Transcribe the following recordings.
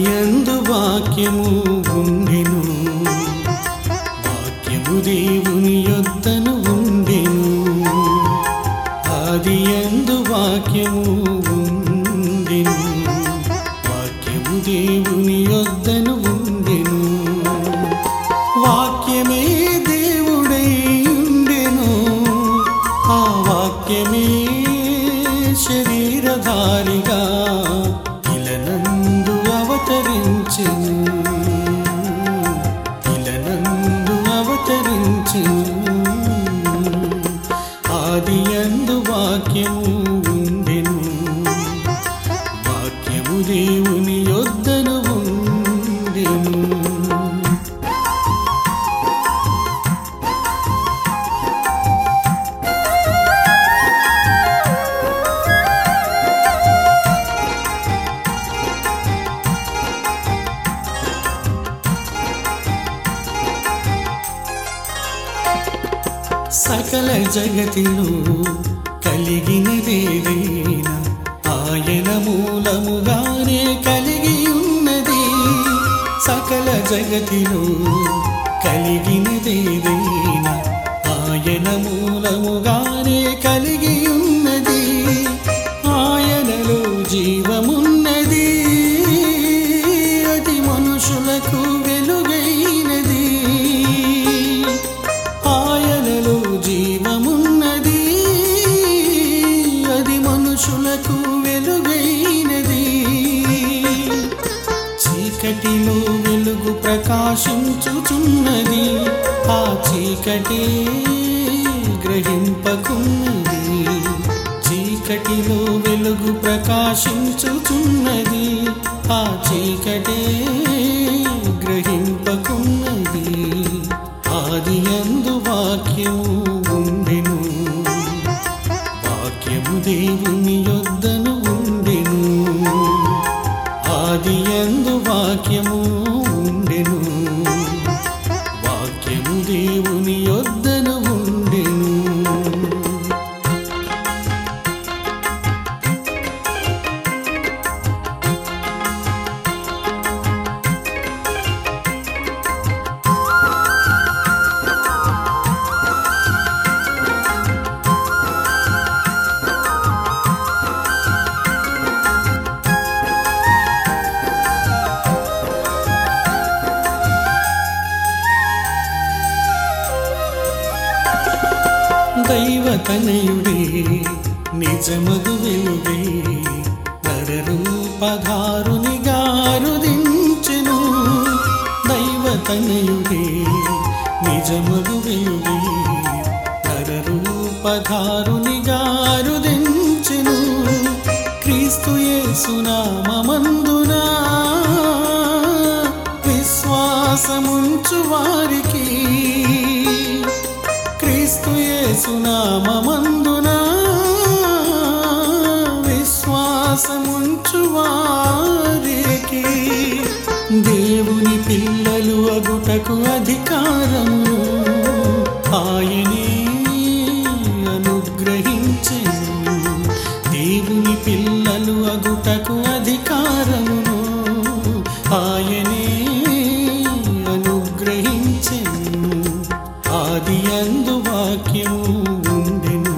ఆదియందు వాక్యము ఉండెను వాక్యము దేవుని యొద్దను ఉండెను ఆదియందు వాక్యము ఉండెను వాక్యము దేవుని యొద్దను ఉండెను వాక్యమే దేవుడై ఉండెను ఆ వాక్యమే శరీరధారిగా ఇలనందు అవతరించెను ఇలనందు అవతరించెను ఆదియందు వాక్యము ఉండెను వాక్యము దేవుని యొద్దను ఉండెను సకల జగతిలో కలిగినదేదైనా ఆయన మూలముగానే కలిగి ఉన్నది సకల జగతిలో కలిగినదేదైనా ఆయన మూలముగానే కలిగి ఉన్నది ఆయనలో జీవమున్నది అది మనుషులకు వెలుగైనది ఆయనలో జీవమున్నది అది మనుషులకు వెలుగైనది చీకటిలో వెలుగు ప్రకాశించుచున్నది ఆ చీకటే గ్రహింపకున్నది చీకటిలో వెలుగు ప్రకాశించుచున్నది ఆ చీకటే గ్రహింపకున్నది ఆది అందు వాక్యము ఉండెను వాక్యము దేవుని యొద్దను ఉండెను ఆది అందు వాక్యము ఉండెను వాక్యము దేవుని యొద్దను ఉండెను దైవతనయుడే నిజమగు వెలుగే నరరూపధారుని గారుదించెను దైవతనయుడే నిజమగు వెలుగే నరరూపధారుని గారుదించెను క్రీస్తు యేసునామమందునా విశ్వాసముంచు వారికి క్రీస్తు యేసునామమందున విశ్వాసముంచు వారికి దేవుని పిల్లలు అగుటకు అధికారము ఆయనే అనుగ్రహించెను దేవుని పిల్లలు అగుటకు అధికారమును ఆయనే అనుగ్రహించెను ఆది అందు వాక్యము ఉండెను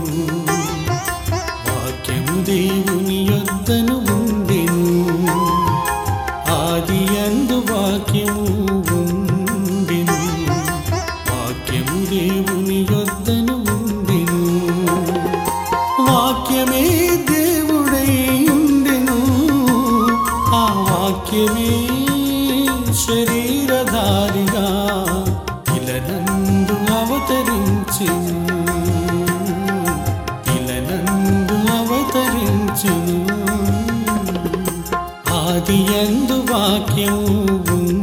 వాక్యము దేవుని యొద్దను ఉండెను ఆది అందు వాక్యము ఉండెను వాక్యము దేవుని యొద్దను ఉండెను వాక్యమే దేవుడై ఉండెను ఆ వాక్యమే శరీరధారిగా ఇలనందు అవతరించెను ఇలనందు అవతరించెను ఆది అందు వాక్యము ఉంది